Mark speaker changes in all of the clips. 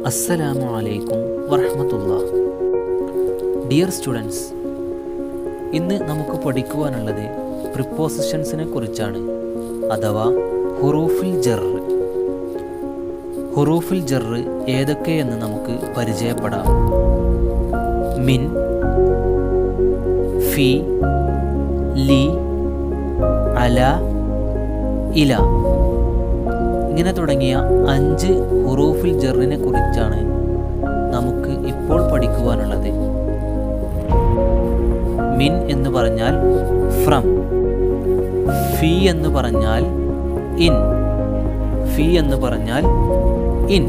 Speaker 1: അസ്സലാമു അലൈക്കും വറഹമത്തുള്ള ഡിയർ സ്റ്റുഡൻസ് ഇന്ന് നമുക്ക് പഠിക്കുവാനുള്ളത് പ്രിപ്പോസിഷൻസിനെ കുറിച്ചാണ് അഥവാ ഹുറൂഫിൽ ജറ് ഹുറൂഫിൽ ജറ് ഏതൊക്കെയെന്ന് നമുക്ക് പരിചയപ്പെടാം മിൻ ഫി ലി അല ഇല ഇങ്ങനെ തുടങ്ങിയ അഞ്ച് ഹുറൂഫിൽ ജറിനെ കുറിച്ചാണ് നമുക്ക് ഇപ്പോൾ പഠിക്കുവാനുള്ളത് മിൻ എന്ന് പറഞ്ഞാൽ ഫ്രം ഫി എന്ന് പറഞ്ഞാൽ ഇൻ ഫി എന്ന് പറഞ്ഞാൽ ഇൻ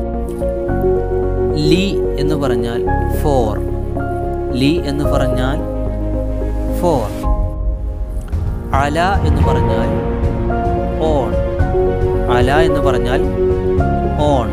Speaker 1: ലി എന്ന് പറഞ്ഞാൽ ഫോർ ലി എന്ന് പറഞ്ഞാൽ ഫോർ അല എന്ന് പറഞ്ഞാൽ ഓൺ അല എന്ന് പറഞ്ഞാൽ ഓൺ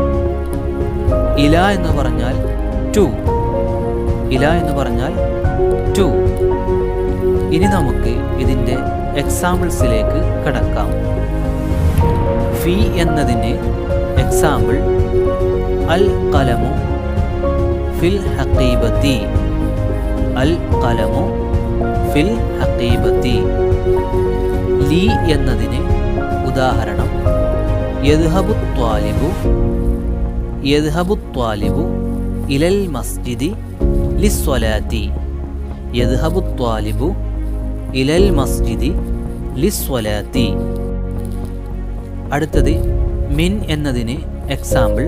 Speaker 1: ഇല എന്ന് പറഞ്ഞാൽ ടു ഇല എന്ന് പറഞ്ഞാൽ ടു ഇനി നമുക്ക് ഇതിൻ്റെ എക്സാമ്പിൾസിലേക്ക് കടക്കാം ഫി എന്നതിന് എക്സാമ്പിൾ അൽ കലമു ഫിൽ ഹക്കീബത്തി അൽ കലമു ഫിൽ ഹക്കീബത്തി ലി എന്നതിന് ഉദാഹരണം യദ്ഹബു ത്വാലിബു യദ്ഹബു ത്വാലിബു ഇലൽ മസ്ജിദി ലിസ്വലാത്തി യദ്ഹബു ത്വാലിബു ഇലൽ മസ്ജിദി ലിസ്വലാത്തി അടുത്തത് മിൻ എന്നതിന് എക്സാമ്പിൾ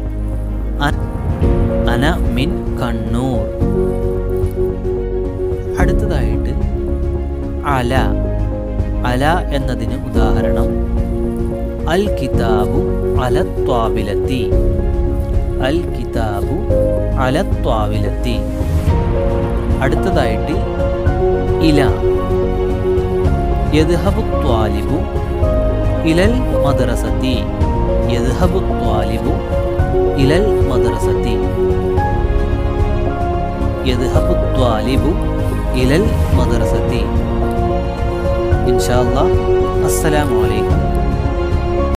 Speaker 1: അന മിൻ കണ്ണൂർ അടുത്തതായിട്ട് അല അല എന്നതിന് ഉദാഹരണം അൽ കിതാബു അലത്വാവിലത്തി അൽ കിതാബു അലത്വാവിലത്തി അടുത്തതായിട്ട് ഇല യദ്ഹബു ത്വാലിബു ഇലൽ മദ്രസത്തി യദ്ഹബു ത്വാലിബു ഇലൽ മദ്രസത്തി യദ്ഹബു ത്വാലിബു ഇലൽ മദ്രസത്തി ഇൻഷാ അല്ലാ അസ്സലാമു അലൈക്കും